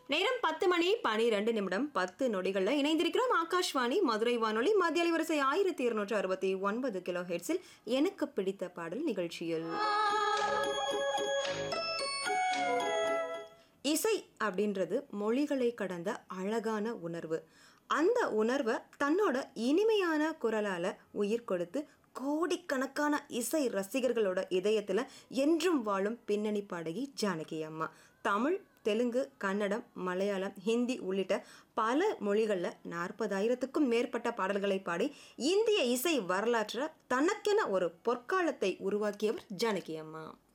நேரம் பத்து மணி பனிரெண்டு நிமிடம் பத்து நொடிகள்ல இணைந்திருக்கிறோம் ஆகாஷ்வாணி மதுரை வானொலி மத்திய அலைவரிசை ஆயிரத்தி இருநூற்று அறுபத்தி ஒன்பது கிலோ ஹெட்ஸில் எனக்கு பிடித்த பாடல் நிகழ்ச்சியில் இசை அப்படின்றது மொழிகளை கடந்த அழகான உணர்வு அந்த உணர்வை தன்னோட இனிமையான குரலால உயிர் கொடுத்து கோடிக்கணக்கான இசை ரசிகர்களோட இதயத்துல என்றும் வாழும் பின்னணி பாடகி ஜானகி அம்மா தமிழ் தெலுங்கு கன்னடம் மலையாளம் ஹிந்தி உள்ளிட்ட பல மொழிகளில் நாற்பதாயிரத்துக்கும் மேற்பட்ட பாடல்களை பாடி இந்திய இசை வரலாற்றில் தனக்கென ஒரு பொற்காலத்தை உருவாக்கியவர் ஜானகி அம்மா